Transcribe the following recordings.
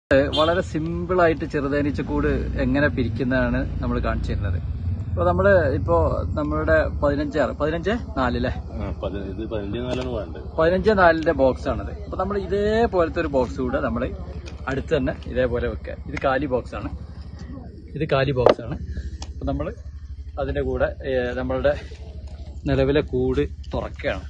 വളരെ സിമ്പിളായിട്ട് ചെറുതേനീച്ചക്കൂട് എങ്ങനെ പിരിക്കുന്നതാണ് നമ്മൾ കാണിച്ചു തരുന്നത് ഇപ്പോൾ നമ്മൾ ഇപ്പോൾ നമ്മളുടെ പതിനഞ്ചാറ് പതിനഞ്ച് നാലില്ലേ ആ, പതി- ഇത് പതിനഞ്ച് നാലാണ് വേണ്ടത് പതിനഞ്ച് നാലിന്റെ ബോക്സ് ആണത് അപ്പൊ നമ്മൾ ഇതേപോലത്തെ ഒരു ബോക്സ് കൂടെ നമ്മൾ അടുത്ത് തന്നെ ഇതേപോലെ വെക്കുക ഇത് കാലി ബോക്സ് ആണ് ഇത് കാലി ബോക്സ് ആണ് അപ്പൊ നമ്മൾ അതിന്റെ കൂടെ ഏ, നമ്മളുടെ നിലവിലെ കൂട് തുറക്കുകയാണ്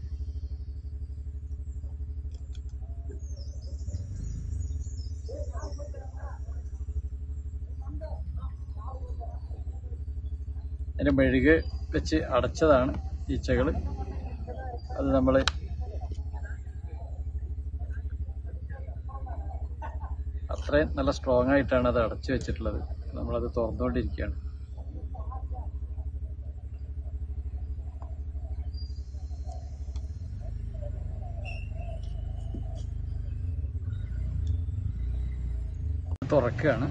അതിന്റെ മെഴുക് വെച്ച് അടച്ചതാണ് ഈച്ചകൾ അത് നമ്മൾ അത്രയും നല്ല സ്ട്രോങ് ആയിട്ടാണ് അത് അടച്ചു വെച്ചിട്ടുള്ളത് നമ്മളത് തുറന്നുകൊണ്ടിരിക്കുകയാണ് തുറക്കുകയാണ്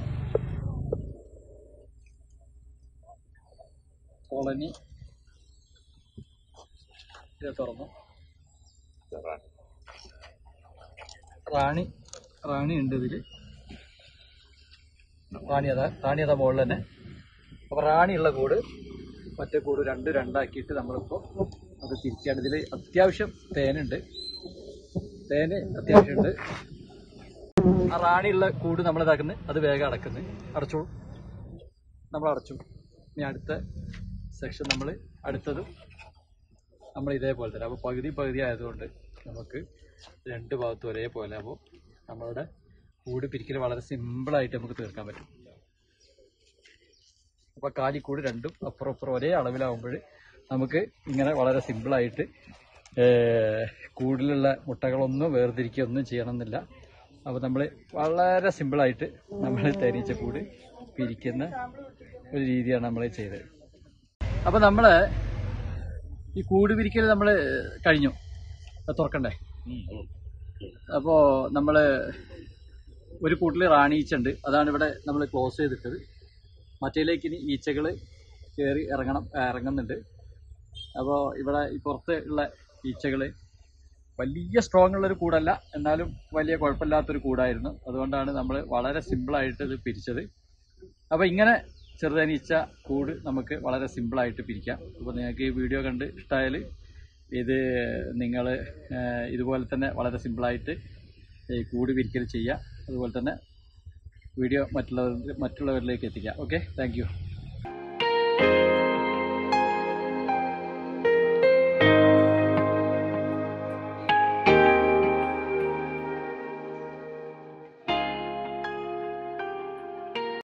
കോളനി ഇത് തുറന്നു റാണി റാണി ഉണ്ട് ഇതില് റാണി അതാ റാണി അതാ മുകളിൽ തന്നെ അപ്പൊ റാണിയുള്ള കൂട് മറ്റേ കൂട് രണ്ട് രണ്ടാക്കിയിട്ട് നമ്മളിപ്പോ അത് തിരിക്കുകയാണ് ഇതിൽ അത്യാവശ്യം തേനുണ്ട് തേന് അത്യാവശ്യമുണ്ട് ആ റാണിയുള്ള കൂട് നമ്മൾ ഇതാക്കുന്നത് അത് വേഗം അടക്കുന്നത് അടച്ചോളൂ നമ്മൾ അടച്ചു ഇനി അടുത്ത സെക്ഷൻ നമ്മൾ അടുത്തത് നമ്മൾ ഇതേപോലെ തന്നെ അപ്പോൾ പകുതി പകുതി ആയതുകൊണ്ട് നമുക്ക് രണ്ട് ഭാഗത്തും ഒരേപോലെ അപ്പോൾ നമ്മളുടെ കൂട് പിരിക്കൽ വളരെ സിമ്പിളായിട്ട് നമുക്ക് തീർക്കാൻ പറ്റും അപ്പോൾ കാലിക്കൂട് രണ്ടും അപ്പുറം അപ്പുറം ഒരേ അളവിലാവുമ്പോൾ നമുക്ക് ഇങ്ങനെ വളരെ സിമ്പിളായിട്ട് കൂടിലുള്ള മുട്ടകളൊന്നും വേർതിരിക്കുകയൊന്നും ചെയ്യണമെന്നില്ല അപ്പോൾ നമ്മൾ വളരെ സിമ്പിളായിട്ട് നമ്മൾ തേനീച്ച കൂട് പിരിക്കുന്ന ഒരു രീതിയാണ് നമ്മൾ ചെയ്തത് അപ്പോൾ നമ്മൾ ഈ കൂട് പിരിക്കൽ നമ്മൾ കഴിഞ്ഞു അത് തുറക്കണ്ടേ അപ്പോൾ നമ്മൾ ഒരു കൂട്ടിൽ റാണി ഈച്ച ഉണ്ട് അതാണ് ഇവിടെ നമ്മൾ ക്ലോസ് ചെയ്തിട്ടത് മറ്റേലേക്ക് ഇനി ഈച്ചകൾ കയറി ഇറങ്ങണം ആ, ഇറങ്ങുന്നുണ്ട് അപ്പോൾ ഇവിടെ ഈ പുറത്ത് ഉള്ള ഈച്ചകൾ വലിയ സ്ട്രോങ് ഉള്ളൊരു കൂടല്ല എന്നാലും വലിയ കുഴപ്പമില്ലാത്തൊരു കൂടായിരുന്നു അതുകൊണ്ടാണ് നമ്മൾ വളരെ സിമ്പിളായിട്ട് ഇത് പിരിച്ചത് അപ്പോൾ ഇങ്ങനെ ചെറുതനീച്ച കൂട് നമുക്ക് വളരെ സിമ്പിളായിട്ട് പിരിക്കാം അപ്പോൾ നിങ്ങൾക്ക് ഈ വീഡിയോ കണ്ട് ഇഷ്ടമായാൽ ഇത് നിങ്ങൾ ഇതുപോലെ തന്നെ വളരെ സിമ്പിളായിട്ട് ഈ കൂട് പിരിക്കൽ ചെയ്യുക അതുപോലെ തന്നെ വീഡിയോ മറ്റുള്ളവർ മറ്റുള്ളവരിലേക്ക് എത്തിക്കുക ഓക്കെ താങ്ക്